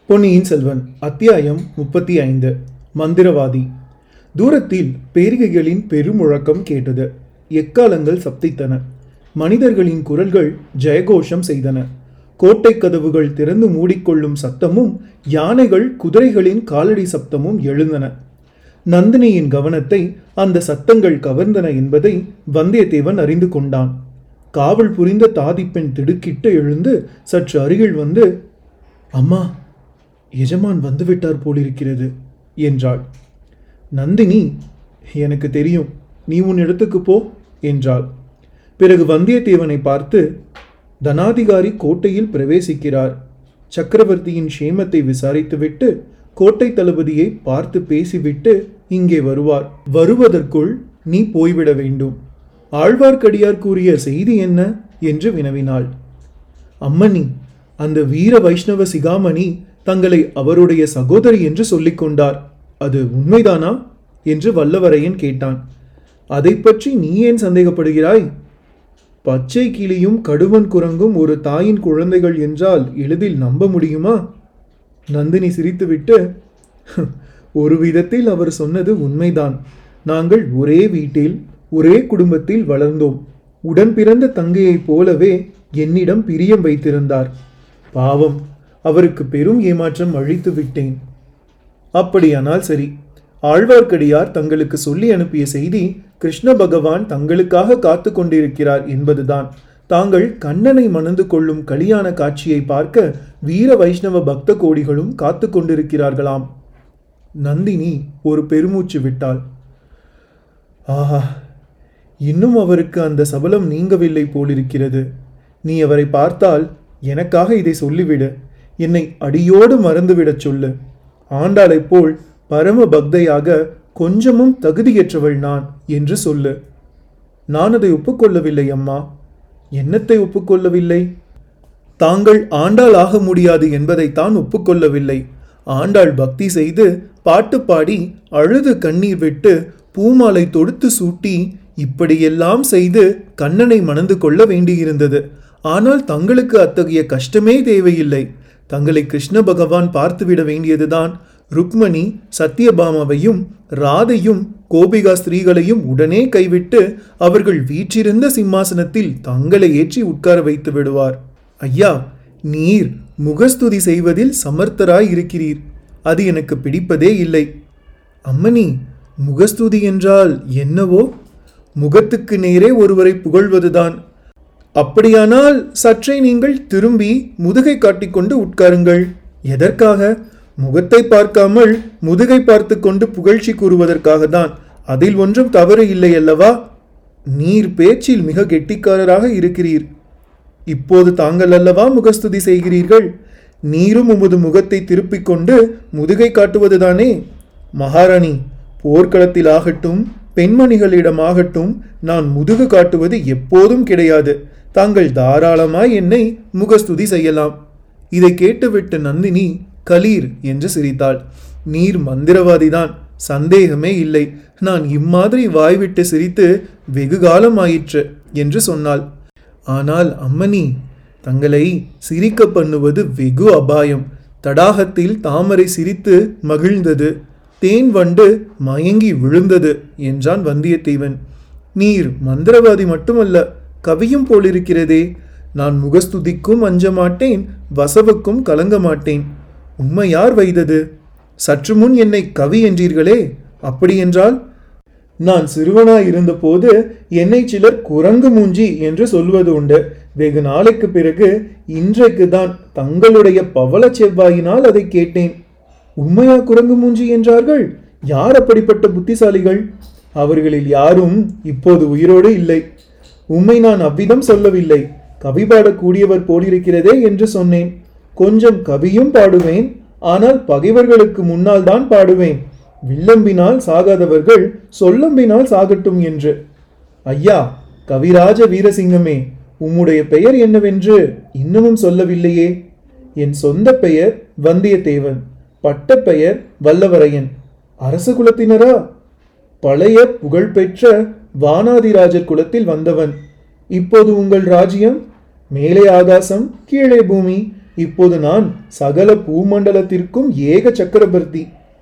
பொன்னியின் செல்வன் அத்தியாயம் முப்பத்தி ஐந்து மந்திரவாதி தூரத்தில் பேரிகைகளின் பெருமுழக்கம் கேட்டது எக்காலங்கள் சப்தித்தன மனிதர்களின் குரல்கள் ஜெயகோஷம் செய்தன கோட்டை கதவுகள் திறந்து மூடிக்கொள்ளும் சத்தமும் யானைகள் குதிரைகளின் காலடி சப்தமும் எழுந்தன நந்தினியின் கவனத்தை அந்த சத்தங்கள் கவர்ந்தன என்பதை வந்தியத்தேவன் அறிந்து கொண்டான் காவல் புரிந்த தாதிப்பெண் திடுக்கிட்டு எழுந்து சற்று அருகில் வந்து அம்மா எஜமான் வந்துவிட்டார் போலிருக்கிறது என்றாள் நந்தினி எனக்கு தெரியும் நீ உன் இடத்துக்கு போ என்றாள் பிறகு வந்தியத்தேவனை பார்த்து தனாதிகாரி கோட்டையில் பிரவேசிக்கிறார் சக்கரவர்த்தியின் க்ஷேமத்தை விசாரித்துவிட்டு கோட்டை தளபதியை பார்த்து பேசிவிட்டு இங்கே வருவார் வருவதற்குள் நீ போய்விட வேண்டும் ஆழ்வார்க்கடியார் கூறிய செய்தி என்ன என்று வினவினாள் அம்மணி அந்த வீர வைஷ்ணவ சிகாமணி தங்களை அவருடைய சகோதரி என்று சொல்லிக் கொண்டார் அது உண்மைதானா என்று வல்லவரையன் கேட்டான் அதை பற்றி நீ ஏன் சந்தேகப்படுகிறாய் பச்சை கிளியும் கடுவன் குரங்கும் ஒரு தாயின் குழந்தைகள் என்றால் எளிதில் நம்ப முடியுமா நந்தினி சிரித்துவிட்டு ஒரு விதத்தில் அவர் சொன்னது உண்மைதான் நாங்கள் ஒரே வீட்டில் ஒரே குடும்பத்தில் வளர்ந்தோம் உடன் பிறந்த தங்கையைப் போலவே என்னிடம் பிரியம் வைத்திருந்தார் பாவம் அவருக்கு பெரும் ஏமாற்றம் அழித்து விட்டேன் அப்படியானால் சரி ஆழ்வார்க்கடியார் தங்களுக்கு சொல்லி அனுப்பிய செய்தி கிருஷ்ண பகவான் தங்களுக்காக காத்து கொண்டிருக்கிறார் என்பதுதான் தாங்கள் கண்ணனை மணந்து கொள்ளும் கலியாண காட்சியை பார்க்க வீர வைஷ்ணவ பக்த கோடிகளும் காத்து கொண்டிருக்கிறார்களாம் நந்தினி ஒரு பெருமூச்சு விட்டாள் ஆஹா இன்னும் அவருக்கு அந்த சபலம் நீங்கவில்லை போலிருக்கிறது நீ அவரை பார்த்தால் எனக்காக இதை சொல்லிவிடு என்னை அடியோடு மறந்துவிடச் சொல்லு ஆண்டாளைப் போல் பரம பக்தையாக கொஞ்சமும் தகுதியற்றவள் நான் என்று சொல்லு நான் அதை ஒப்புக்கொள்ளவில்லை அம்மா என்னத்தை ஒப்புக்கொள்ளவில்லை தாங்கள் ஆண்டாள் ஆக முடியாது என்பதைத்தான் ஒப்புக்கொள்ளவில்லை ஆண்டாள் பக்தி செய்து பாட்டு பாடி அழுது கண்ணீர் விட்டு பூமாலை தொடுத்து சூட்டி இப்படியெல்லாம் செய்து கண்ணனை மணந்து கொள்ள வேண்டியிருந்தது ஆனால் தங்களுக்கு அத்தகைய கஷ்டமே தேவையில்லை தங்களை கிருஷ்ண பகவான் பார்த்துவிட வேண்டியதுதான் ருக்மணி சத்யபாமாவையும் ராதையும் கோபிகா ஸ்திரீகளையும் உடனே கைவிட்டு அவர்கள் வீற்றிருந்த சிம்மாசனத்தில் தங்களை ஏற்றி உட்கார வைத்து விடுவார் ஐயா நீர் முகஸ்துதி செய்வதில் சமர்த்தராய் இருக்கிறீர் அது எனக்கு பிடிப்பதே இல்லை அம்மணி முகஸ்துதி என்றால் என்னவோ முகத்துக்கு நேரே ஒருவரை புகழ்வதுதான் அப்படியானால் சற்றே நீங்கள் திரும்பி முதுகை காட்டிக்கொண்டு உட்காருங்கள் எதற்காக முகத்தை பார்க்காமல் முதுகை பார்த்து கொண்டு புகழ்ச்சி கூறுவதற்காக தான் அதில் ஒன்றும் தவறு இல்லை அல்லவா நீர் பேச்சில் மிக கெட்டிக்காரராக இருக்கிறீர் இப்போது தாங்கள் அல்லவா முகஸ்துதி செய்கிறீர்கள் நீரும் உமது முகத்தை திருப்பிக் கொண்டு முதுகை காட்டுவதுதானே மகாராணி போர்க்களத்தில் ஆகட்டும் பெண்மணிகளிடமாகட்டும் நான் முதுகு காட்டுவது எப்போதும் கிடையாது தாங்கள் தாராளமாய் என்னை முகஸ்துதி செய்யலாம் இதை கேட்டுவிட்டு நந்தினி கலீர் என்று சிரித்தாள் நீர் மந்திரவாதிதான் சந்தேகமே இல்லை நான் இம்மாதிரி வாய்விட்டு சிரித்து வெகு காலம் ஆயிற்று என்று சொன்னாள் ஆனால் அம்மணி தங்களை சிரிக்க பண்ணுவது வெகு அபாயம் தடாகத்தில் தாமரை சிரித்து மகிழ்ந்தது தேன் வண்டு மயங்கி விழுந்தது என்றான் வந்தியத்தேவன் நீர் மந்திரவாதி மட்டுமல்ல கவியும் போலிருக்கிறதே நான் முகஸ்துதிக்கும் அஞ்ச மாட்டேன் வசவுக்கும் கலங்க மாட்டேன் உண்மை யார் வைத்தது சற்று முன் என்னை கவி என்றீர்களே அப்படியென்றால் நான் சிறுவனாய் இருந்தபோது என்னை சிலர் குரங்கு மூஞ்சி என்று சொல்வது உண்டு வெகு நாளைக்கு பிறகு இன்றைக்கு தான் தங்களுடைய பவள செவ்வாயினால் அதை கேட்டேன் உண்மையா குரங்கு மூஞ்சி என்றார்கள் யார் அப்படிப்பட்ட புத்திசாலிகள் அவர்களில் யாரும் இப்போது உயிரோடு இல்லை உம்மை நான் அவ்விதம் சொல்லவில்லை கவி பாடக்கூடியவர் போலிருக்கிறதே என்று சொன்னேன் கொஞ்சம் கவியும் பாடுவேன் ஆனால் பகைவர்களுக்கு முன்னால் தான் பாடுவேன் வில்லம்பினால் சாகாதவர்கள் சொல்லம்பினால் சாகட்டும் என்று ஐயா கவிராஜ வீரசிங்கமே உம்முடைய பெயர் என்னவென்று இன்னமும் சொல்லவில்லையே என் சொந்த பெயர் வந்தியத்தேவன் பட்டப்பெயர் வல்லவரையன் அரச குலத்தினரா பழைய புகழ்பெற்ற வானாதிராஜர் குலத்தில் வந்தவன் இப்போது உங்கள் ராஜ்யம் மேலே ஆகாசம் கீழே பூமி இப்போது நான் சகல பூமண்டலத்திற்கும் ஏக சக்கரவர்த்தி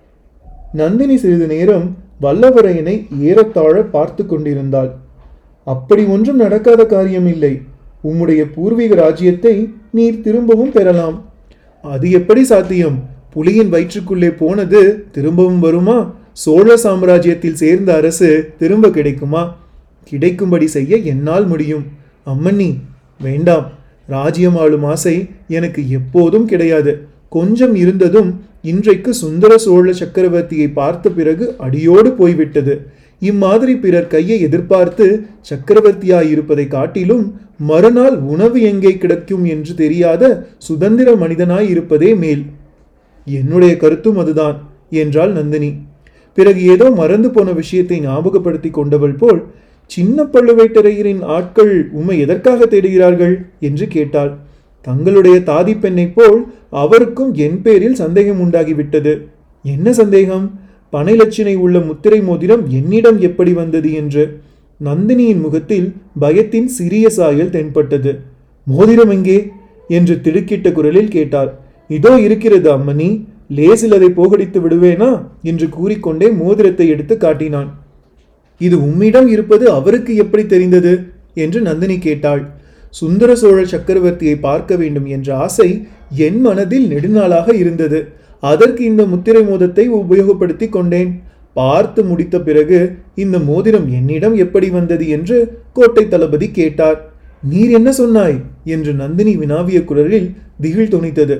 நந்தினி சிறிது நேரம் வல்லவரையனை ஏறத்தாழ பார்த்து கொண்டிருந்தாள் அப்படி ஒன்றும் நடக்காத காரியம் இல்லை உம்முடைய பூர்வீக ராஜ்யத்தை நீர் திரும்பவும் பெறலாம் அது எப்படி சாத்தியம் புலியின் வயிற்றுக்குள்ளே போனது திரும்பவும் வருமா சோழ சாம்ராஜ்யத்தில் சேர்ந்த அரசு திரும்ப கிடைக்குமா கிடைக்கும்படி செய்ய என்னால் முடியும் அம்மண்ணி வேண்டாம் ராஜ்யம் ஆளும் ஆசை எனக்கு எப்போதும் கிடையாது கொஞ்சம் இருந்ததும் இன்றைக்கு சுந்தர சோழ சக்கரவர்த்தியை பார்த்த பிறகு அடியோடு போய்விட்டது இம்மாதிரி பிறர் கையை எதிர்பார்த்து சக்கரவர்த்தியாயிருப்பதை காட்டிலும் மறுநாள் உணவு எங்கே கிடைக்கும் என்று தெரியாத சுதந்திர மனிதனாய் இருப்பதே மேல் என்னுடைய கருத்தும் அதுதான் என்றாள் நந்தினி பிறகு ஏதோ மறந்து போன விஷயத்தை ஞாபகப்படுத்தி கொண்டவள் போல் சின்ன பழுவேட்டரையரின் ஆட்கள் உம்மை எதற்காக தேடுகிறார்கள் என்று கேட்டாள் தங்களுடைய தாதி பெண்ணைப் போல் அவருக்கும் என் பேரில் சந்தேகம் உண்டாகிவிட்டது என்ன சந்தேகம் பனை லட்சணை உள்ள முத்திரை மோதிரம் என்னிடம் எப்படி வந்தது என்று நந்தினியின் முகத்தில் பயத்தின் சிறிய சாயல் தென்பட்டது மோதிரம் எங்கே என்று திடுக்கிட்ட குரலில் கேட்டார் இதோ இருக்கிறது அம்மணி லேசில் அதை போகடித்து விடுவேனா என்று கூறிக்கொண்டே மோதிரத்தை எடுத்து காட்டினான் இது உம்மிடம் இருப்பது அவருக்கு எப்படி தெரிந்தது என்று நந்தினி கேட்டாள் சுந்தர சோழ சக்கரவர்த்தியை பார்க்க வேண்டும் என்ற ஆசை என் மனதில் நெடுநாளாக இருந்தது அதற்கு இந்த முத்திரை மோதத்தை உபயோகப்படுத்தி கொண்டேன் பார்த்து முடித்த பிறகு இந்த மோதிரம் என்னிடம் எப்படி வந்தது என்று கோட்டை தளபதி கேட்டார் நீர் என்ன சொன்னாய் என்று நந்தினி வினாவிய குரலில் திகில் துணித்தது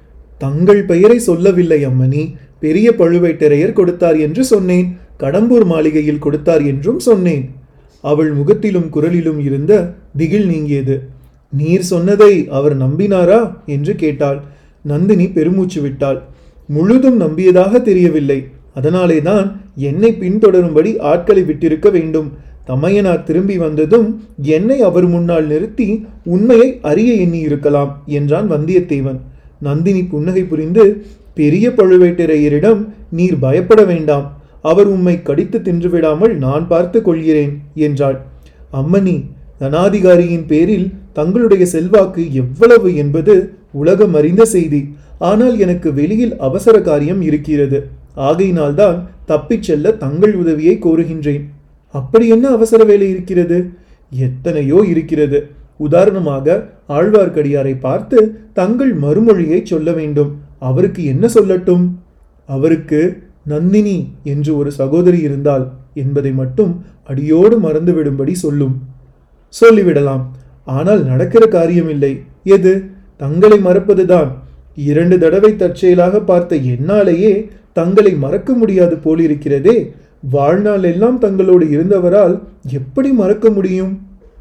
தங்கள் பெயரை சொல்லவில்லை அம்மணி பெரிய பழுவேட்டரையர் கொடுத்தார் என்று சொன்னேன் கடம்பூர் மாளிகையில் கொடுத்தார் என்றும் சொன்னேன் அவள் முகத்திலும் குரலிலும் இருந்த திகில் நீங்கியது நீர் சொன்னதை அவர் நம்பினாரா என்று கேட்டாள் நந்தினி பெருமூச்சு விட்டாள் முழுதும் நம்பியதாக தெரியவில்லை அதனாலேதான் என்னை பின்தொடரும்படி ஆட்களை விட்டிருக்க வேண்டும் தமையனார் திரும்பி வந்ததும் என்னை அவர் முன்னால் நிறுத்தி உண்மையை அறிய எண்ணி இருக்கலாம் என்றான் வந்தியத்தேவன் நந்தினி புன்னகை புரிந்து பெரிய பழுவேட்டரையரிடம் நீர் பயப்பட வேண்டாம் அவர் உம்மை கடித்து தின்றுவிடாமல் நான் பார்த்து கொள்கிறேன் என்றாள் அம்மணி தனாதிகாரியின் பேரில் தங்களுடைய செல்வாக்கு எவ்வளவு என்பது உலகம் அறிந்த செய்தி ஆனால் எனக்கு வெளியில் அவசர காரியம் இருக்கிறது ஆகையினால்தான் தப்பிச் செல்ல தங்கள் உதவியை கோருகின்றேன் அப்படி என்ன அவசர வேலை இருக்கிறது எத்தனையோ இருக்கிறது உதாரணமாக ஆழ்வார்க்கடியாரை பார்த்து தங்கள் மறுமொழியை சொல்ல வேண்டும் அவருக்கு என்ன சொல்லட்டும் அவருக்கு நந்தினி என்று ஒரு சகோதரி இருந்தாள் என்பதை மட்டும் அடியோடு மறந்துவிடும்படி சொல்லும் சொல்லிவிடலாம் ஆனால் நடக்கிற காரியமில்லை எது தங்களை மறப்பதுதான் இரண்டு தடவை தற்செயலாக பார்த்த என்னாலேயே தங்களை மறக்க முடியாது போலிருக்கிறதே வாழ்நாள் எல்லாம் தங்களோடு இருந்தவரால் எப்படி மறக்க முடியும்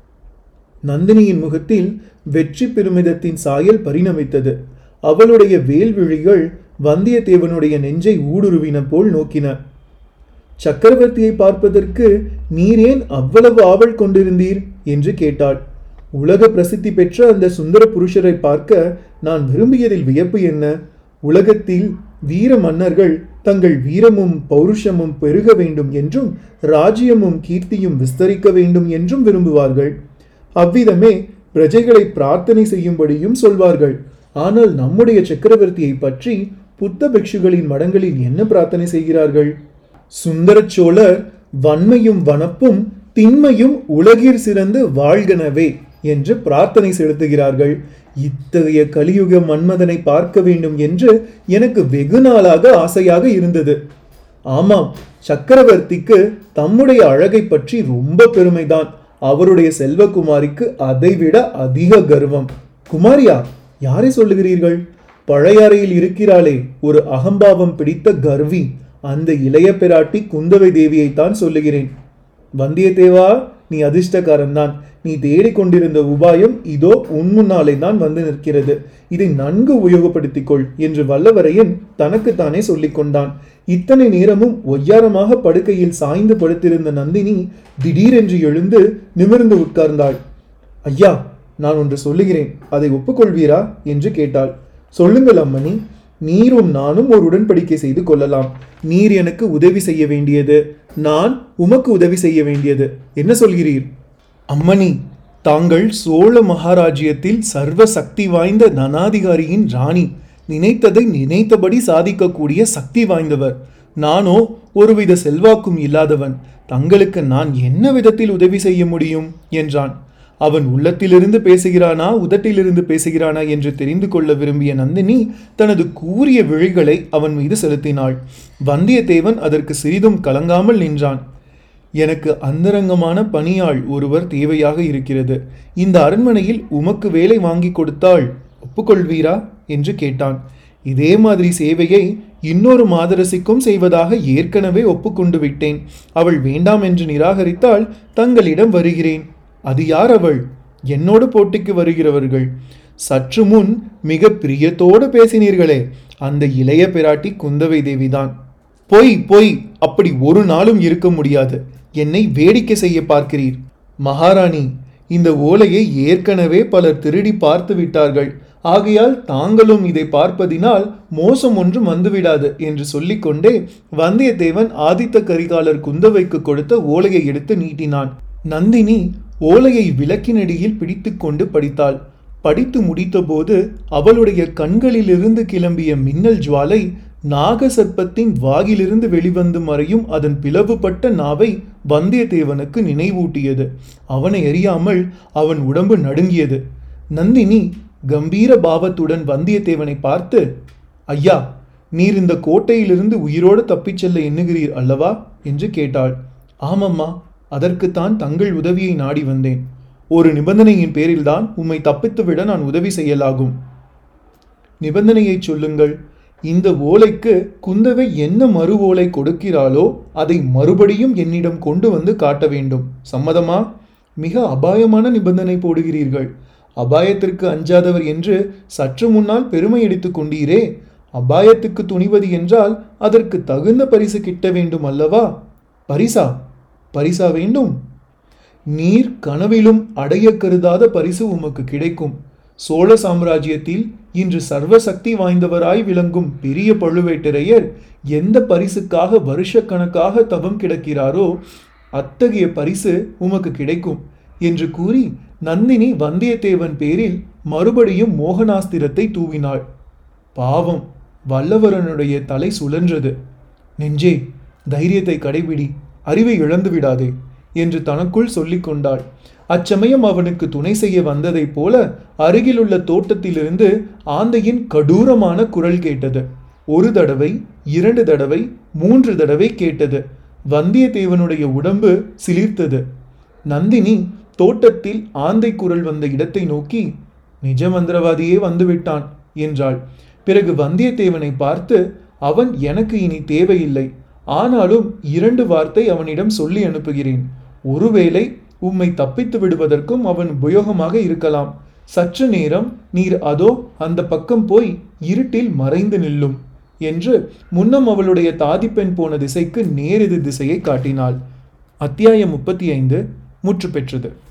நந்தினியின் முகத்தில் வெற்றி பெருமிதத்தின் சாயல் பரிணமித்தது அவளுடைய வேல்விழிகள் வந்தியத்தேவனுடைய நெஞ்சை ஊடுருவின போல் நோக்கின சக்கரவர்த்தியை பார்ப்பதற்கு நீர் ஏன் அவ்வளவு ஆவல் கொண்டிருந்தீர் என்று கேட்டாள் உலக பிரசித்தி பெற்ற அந்த சுந்தர புருஷரை பார்க்க நான் விரும்பியதில் வியப்பு என்ன உலகத்தில் வீர மன்னர்கள் தங்கள் வீரமும் பௌருஷமும் பெருக வேண்டும் என்றும் ராஜ்யமும் கீர்த்தியும் விஸ்தரிக்க வேண்டும் என்றும் விரும்புவார்கள் அவ்விதமே பிரஜைகளை பிரார்த்தனை செய்யும்படியும் சொல்வார்கள் ஆனால் நம்முடைய சக்கரவர்த்தியை பற்றி புத்த பிக்ஷுகளின் மடங்களில் என்ன பிரார்த்தனை செய்கிறார்கள் சுந்தர சோழர் வன்மையும் வனப்பும் திண்மையும் உலகிற் சிறந்து வாழ்கனவே என்று பிரார்த்தனை செலுத்துகிறார்கள் இத்தகைய கலியுக மன்மதனை பார்க்க வேண்டும் என்று எனக்கு வெகு நாளாக ஆசையாக இருந்தது ஆமாம் சக்கரவர்த்திக்கு தம்முடைய அழகை பற்றி ரொம்ப பெருமைதான் அவருடைய செல்வகுமாரிக்கு அதைவிட அதிக கர்வம் குமாரியா யாரை சொல்லுகிறீர்கள் பழையாறையில் இருக்கிறாளே ஒரு அகம்பாவம் பிடித்த கர்வி அந்த இளைய பிராட்டி குந்தவை தேவியைத்தான் சொல்லுகிறேன் வந்தியத்தேவா நீ அதிர்ஷ்டக்காரன்தான் நீ தேடிக்கொண்டிருந்த உபாயம் இதோ உன் முன்னாலே தான் வந்து நிற்கிறது இதை நன்கு உபயோகப்படுத்திக் கொள் என்று வல்லவரையன் தனக்குத்தானே சொல்லிக் கொண்டான் இத்தனை நேரமும் ஒய்யாரமாக படுக்கையில் சாய்ந்து படுத்திருந்த நந்தினி திடீரென்று எழுந்து நிமிர்ந்து உட்கார்ந்தாள் ஐயா நான் ஒன்று சொல்லுகிறேன் அதை ஒப்புக்கொள்வீரா என்று கேட்டாள் சொல்லுங்கள் அம்மணி நீரும் நானும் ஒரு உடன்படிக்கை செய்து கொள்ளலாம் நீர் எனக்கு உதவி செய்ய வேண்டியது நான் உமக்கு உதவி செய்ய வேண்டியது என்ன சொல்கிறீர் அம்மணி தாங்கள் சோழ மகாராஜ்யத்தில் சர்வ சக்தி வாய்ந்த தனாதிகாரியின் ராணி நினைத்ததை நினைத்தபடி சாதிக்கக்கூடிய சக்தி வாய்ந்தவர் நானோ ஒருவித செல்வாக்கும் இல்லாதவன் தங்களுக்கு நான் என்ன விதத்தில் உதவி செய்ய முடியும் என்றான் அவன் உள்ளத்திலிருந்து பேசுகிறானா உதட்டிலிருந்து பேசுகிறானா என்று தெரிந்து கொள்ள விரும்பிய நந்தினி தனது கூரிய விழிகளை அவன் மீது செலுத்தினாள் வந்தியத்தேவன் அதற்கு சிறிதும் கலங்காமல் நின்றான் எனக்கு அந்தரங்கமான பணியாள் ஒருவர் தேவையாக இருக்கிறது இந்த அரண்மனையில் உமக்கு வேலை வாங்கி கொடுத்தால் ஒப்புக்கொள்வீரா என்று கேட்டான் இதே மாதிரி சேவையை இன்னொரு மாதரசிக்கும் செய்வதாக ஏற்கனவே ஒப்புக்கொண்டு விட்டேன் அவள் வேண்டாம் என்று நிராகரித்தால் தங்களிடம் வருகிறேன் அது யார் அவள் என்னோடு போட்டிக்கு வருகிறவர்கள் சற்று முன் மிக பிரியத்தோடு பேசினீர்களே அந்த இளைய பிராட்டி குந்தவை தேவிதான் பொய் பொய் அப்படி ஒரு நாளும் இருக்க முடியாது என்னை வேடிக்கை செய்ய பார்க்கிறீர் மகாராணி இந்த ஓலையை ஏற்கனவே பலர் திருடி பார்த்து விட்டார்கள் ஆகையால் தாங்களும் இதை பார்ப்பதினால் மோசம் ஒன்றும் வந்துவிடாது என்று சொல்லிக்கொண்டே வந்தியத்தேவன் ஆதித்த கரிகாலர் குந்தவைக்கு கொடுத்த ஓலையை எடுத்து நீட்டினான் நந்தினி ஓலையை விளக்கினடியில் பிடித்துக்கொண்டு படித்தாள் படித்து முடித்தபோது அவளுடைய கண்களிலிருந்து கிளம்பிய மின்னல் ஜுவாலை நாகசர்ப்பத்தின் வாகிலிருந்து வெளிவந்து மறையும் அதன் பிளவுபட்ட நாவை வந்தியத்தேவனுக்கு நினைவூட்டியது அவனை அறியாமல் அவன் உடம்பு நடுங்கியது நந்தினி கம்பீர பாவத்துடன் வந்தியத்தேவனை பார்த்து ஐயா நீர் இந்த கோட்டையிலிருந்து உயிரோடு தப்பிச் செல்ல எண்ணுகிறீர் அல்லவா என்று கேட்டாள் ஆமம்மா அதற்குத்தான் தங்கள் உதவியை நாடி வந்தேன் ஒரு நிபந்தனையின் பேரில்தான் உம்மை தப்பித்துவிட நான் உதவி செய்யலாகும் நிபந்தனையை சொல்லுங்கள் இந்த ஓலைக்கு குந்தவை என்ன மறு ஓலை கொடுக்கிறாளோ அதை மறுபடியும் என்னிடம் கொண்டு வந்து காட்ட வேண்டும் சம்மதமா மிக அபாயமான நிபந்தனை போடுகிறீர்கள் அபாயத்திற்கு அஞ்சாதவர் என்று சற்று முன்னால் பெருமை எடுத்துக் கொண்டீரே அபாயத்துக்கு துணிவது என்றால் அதற்கு தகுந்த பரிசு கிட்ட வேண்டும் அல்லவா பரிசா பரிசா வேண்டும் நீர் கனவிலும் அடைய கருதாத பரிசு உமக்கு கிடைக்கும் சோழ சாம்ராஜ்யத்தில் இன்று சர்வசக்தி வாய்ந்தவராய் விளங்கும் பெரிய பழுவேட்டரையர் எந்த பரிசுக்காக வருஷக்கணக்காக தவம் கிடக்கிறாரோ அத்தகைய பரிசு உமக்கு கிடைக்கும் என்று கூறி நந்தினி வந்தியத்தேவன் பேரில் மறுபடியும் மோகனாஸ்திரத்தை தூவினாள் பாவம் வல்லவரனுடைய தலை சுழன்றது நெஞ்சே தைரியத்தை கடைபிடி அறிவை இழந்து விடாதே என்று தனக்குள் சொல்லிக் கொண்டாள் அச்சமயம் அவனுக்கு துணை செய்ய வந்ததைப் போல அருகிலுள்ள தோட்டத்திலிருந்து ஆந்தையின் கடூரமான குரல் கேட்டது ஒரு தடவை இரண்டு தடவை மூன்று தடவை கேட்டது வந்தியத்தேவனுடைய உடம்பு சிலிர்த்தது நந்தினி தோட்டத்தில் ஆந்தை குரல் வந்த இடத்தை நோக்கி நிஜ மந்திரவாதியே வந்துவிட்டான் என்றாள் பிறகு வந்தியத்தேவனை பார்த்து அவன் எனக்கு இனி தேவையில்லை ஆனாலும் இரண்டு வார்த்தை அவனிடம் சொல்லி அனுப்புகிறேன் ஒருவேளை உம்மை தப்பித்து விடுவதற்கும் அவன் உபயோகமாக இருக்கலாம் சற்று நேரம் நீர் அதோ அந்த பக்கம் போய் இருட்டில் மறைந்து நில்லும் என்று முன்னம் அவளுடைய தாதிப்பெண் போன திசைக்கு நேரெது திசையை காட்டினாள் அத்தியாயம் முப்பத்தி ஐந்து முற்று பெற்றது